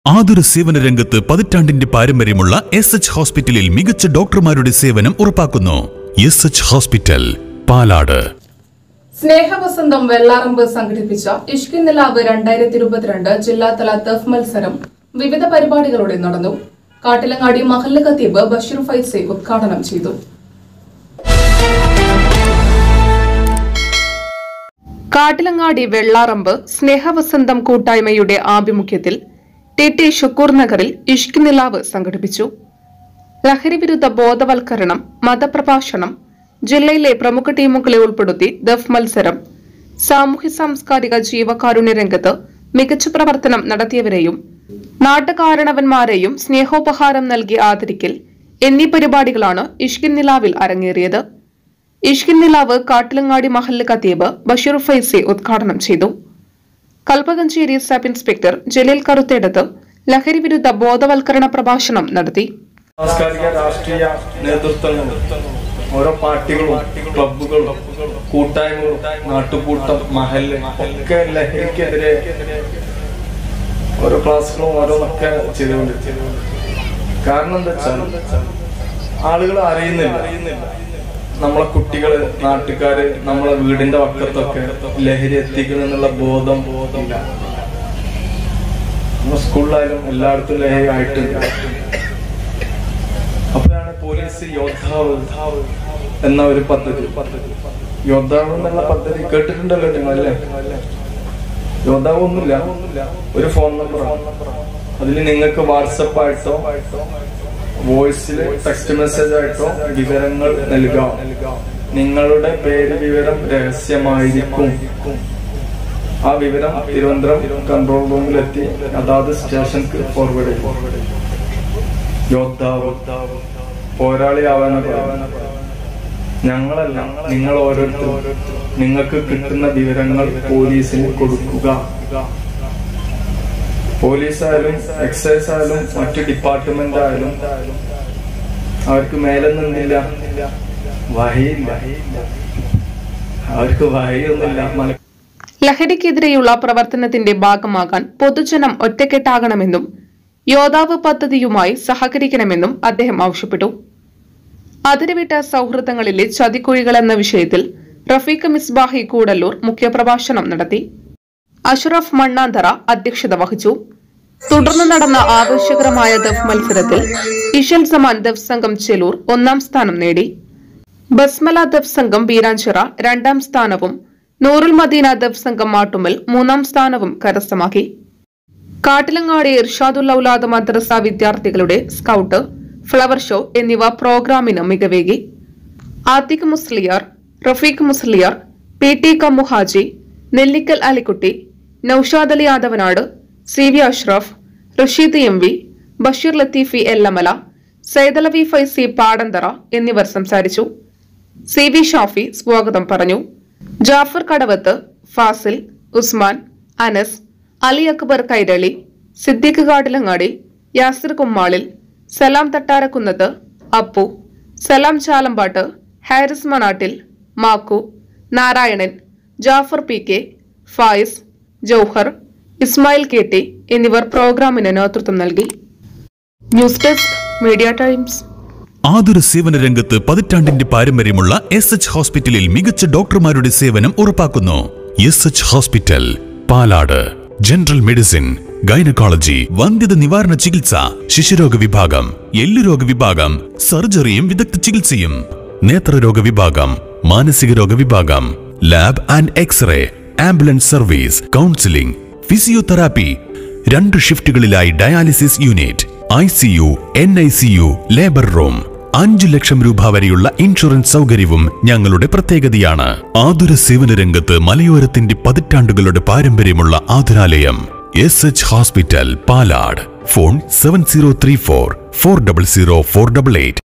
ആതുര സേവന രംഗത്ത് പതിറ്റാണ്ടിന്റെ പാരമ്പര്യമുള്ള എസ് എച്ച് ഹോസ്പിറ്റലിൽ മികച്ച ഡോക്ടർമാരുടെ സേവനം ഉറപ്പാക്കുന്നു എസ് എച്ച് ഹോസ്പിറ്റൽ പാലാട് സ്നേഹവസന്തം വെള്ളാറമ്പ് സംഘടിപ്പിച്ച ഇഷ്കിൻ നിലാവ് രണ്ടായിരത്തി ഇരുപത്തിരണ്ട് ജില്ലാതല ദഫ് മത്സരം വിവിധ പരിപാടികളോടെ നടന്നു കാട്ടിലങ്ങാടി മഹല്ല് ഖത്തീബ് ബഷീർ ഫൈസി ഉദ്ഘാടനം ചെയ്തു കാട്ടിലങ്ങാടി വെള്ളാറമ്പ് സ്നേഹവസന്തം കൂട്ടായ്മയുടെ ആഭിമുഖ്യത്തിൽ ടി ടി ഷുക്കൂർ നഗറിൽ ഇഷ്ക് നിലാവ് സംഘടിപ്പിച്ചു ലഹരിവിരുദ്ധ ബോധവൽക്കരണം മതപ്രഭാഷണം ജില്ലയിലെ പ്രമുഖ ടീമുകളെ ഉൾപ്പെടുത്തി ദഫ് മത്സരം സാമൂഹ്യ സാംസ്കാരിക ജീവകാരുണ്യ രംഗത്ത് മികച്ച പ്രവർത്തനം നടത്തിയവരെയും നാട്ടുകാരണവന്മാരെയും സ്നേഹോപഹാരം നൽകി ആദരിക്കൽ എന്നീ പരിപാടികളാണ് ഇഷ്കിൻ നിലാവിൽ അരങ്ങേറിയത് ഇഷ്കിൻ നിലാവ് കാട്ടിലങ്ങാടി മഹല്ല് ഖത്തീബ് ബഷീർ ഫൈസി ഉദ്ഘാടനം ചെയ്തു കൽപ്പകഞ്ചേരി സബ് ഇൻസ്പെക്ടർ ജലീൽ കറുത്തേടത്ത് ലഹരിവിരുദ്ധ ബോധവൽക്കരണ പ്രഭാഷണം നടത്തി സാംസ്കാരിക രാഷ്ട്രീയ നേതൃത്വങ്ങളും ഓരോ പാർട്ടികളും ക്ലബുകളും കൂട്ടായ്മകളും നാട്ടുകൂട്ടം മഹല് ഒക്കെ ലഹരിക്കെതിരെ ഓരോ ക്ലാസ്സുകളും ഓരോന്നൊക്കെ ചെയ്തുകൊണ്ട് കാരണം എന്താ വെച്ചാൽ ആളുകൾ അറിയുന്നില്ല നമ്മളെ കുട്ടികള് നാട്ടുകാര് നമ്മളെ വീടിന്റെ വക്കത്തൊക്കെ ലഹരി എത്തിക്കണമെന്നുള്ള ബോധം ഇല്ല നമ്മൾ സ്കൂളിലായാലും എല്ലായിടത്തും ലഹരി ആയിട്ടുണ്ട് അപ്പോഴാണ് പോലീസ് യോദ്ധാവ് എന്ന ഒരു പദ്ധതി യോദ്ധാവ് എന്നുള്ള പദ്ധതി കേട്ടിട്ടുണ്ടല്ലോ നിങ്ങൾ അല്ലേ യോദ്ധാവ് ഒന്നുമില്ല ഒരു ഫോൺ നമ്പറാണ് അതിൽ നിങ്ങൾക്ക് വാട്സപ്പ് ആയിട്ടോ വോയിസിൽ ടെക്സ്റ്റ് മെസ്സേജ് ആയിട്ടോ വിവരങ്ങൾ നൽകാം നിങ്ങളുടെ പേര് വിവരം രഹസ്യമായിരിക്കും ആ വിവരം തിരുവനന്തപുരം കൺട്രോൾ റൂമിലെത്തി അതാത് സ്റ്റേഷൻക്ക് ഫോർവേഡ് ചെയ്യും യോദ്ധാവ് പോരാളിയാവാനൊക്കെ ഞങ്ങളല്ല നിങ്ങൾ ഓരോരുത്തരും നിങ്ങൾക്ക് കിട്ടുന്ന വിവരങ്ങൾ പോലീസിന് കൊടുക്കുക പോലീസായാലും എക്സൈസ് ആയാലും മറ്റു ഡിപ്പാർട്ട്മെന്റ് ആയാലും അവർക്ക് മേലെ നിന്നില്ല വഹയില്ല അവർക്ക് വഹയൊന്നുമില്ല മല ലഹരിക്കെതിരെയുള്ള പ്രവർത്തനത്തിന്റെ ഭാഗമാകാൻ പൊതുജനം ഒറ്റക്കെട്ടാകണമെന്നും യോദ്ധാവ് പദ്ധതിയുമായി സഹകരിക്കണമെന്നും അദ്ദേഹം ആവശ്യപ്പെട്ടു അതിരുവിട്ട സൗഹൃദങ്ങളിലെ ചതിക്കുഴികൾ എന്ന വിഷയത്തിൽ റഫീഖ് മിസ്ബാഹി കൂടല്ലൂർ മുഖ്യപ്രഭാഷണം നടത്തി അഷ്റഫ് മണ്ണാന്തറ അധ്യക്ഷത വഹിച്ചു തുടർന്ന് നടന്ന ആവേശകരമായ ദഫ് മത്സരത്തിൽ ഇഷൽ സമാൻ ദഫ് സംഘം ചെലൂർ ഒന്നാം സ്ഥാനം നേടി ബസ്മല ദഫ് സംഘം ബീരാഞ്ചിറ രണ്ടാം സ്ഥാനവും നൂറുൽ മദീന ദഫ് സംഘം മാട്ടുമ്മൽ മൂന്നാം സ്ഥാനവും കരസ്ഥമാക്കി കാട്ടിലങ്ങാടി ഇർഷാദുൽ ഔലാദ് മദ്രസ വിദ്യാർത്ഥികളുടെ സ്കൗട്ട് ഫ്ലവർ ഷോ എന്നിവ പ്രോഗ്രാമിന് മികവേകി Athiq Musliyar Rafeeq Musliyar P T Kammuhaji Nellikkal Alikutty Naushad Ali Yadavanad C V Ashraf Rasheed M V Basheer Latheefi Ellamala Saidalavi Faizy Padanthara എന്നിവർ സംസാരിച്ചു സി വി ഷാഫി സ്വാഗതം പറഞ്ഞു Jafar Kadavath Fasil Usman Anas Ali Akbar Kairali Siddique Kattilangadi Yasir Kummalil Salam Thattarakkunnath Appu Salam Chalambatt Haris Manattil Makku Narayanan Jafar P K Fayis Jouhar Ismail K T എന്നിവർ പ്രോഗ്രാമിന് നേതൃത്വം നൽകി ന്യൂസ് ഡെസ്ക് മീഡിയ ടൈംസ് ആതുര സേവന രംഗത്ത് പതിറ്റാണ്ടിന്റെ പാരമ്പര്യമുള്ള എസ് എച്ച് ഹോസ്പിറ്റലിൽ മികച്ച ഡോക്ടർമാരുടെ സേവനം ഉറപ്പാക്കുന്നു S H hospital Palad general medicine gynaecology വന്ധ്യത നിവാരണ ചികിത്സ ശിശുരോഗ വിഭാഗം എല്ലുരോഗ വിഭാഗം സർജറിയും വിദഗ്ധ ചികിത്സയും നേത്രരോഗ വിഭാഗം മാനസിക രോഗ വിഭാഗം lab and x-ray ambulance service counselling physiotherapy രണ്ട് ഷിഫ്റ്റുകളിലായി dialysis unit I C U N I C U labour room അഞ്ചു ലക്ഷം രൂപ വരെയുള്ള ഇൻഷുറൻസ് സൗകര്യവും ഞങ്ങളുടെ പ്രത്യേകതയാണ് ആതുര സേവന രംഗത്ത് മലയോരത്തിന്റെ പതിറ്റാണ്ടുകളുടെ പാരമ്പര്യമുള്ള ആതുരാലയം S H hospital Palad phone seven zero three four four double zero four double eight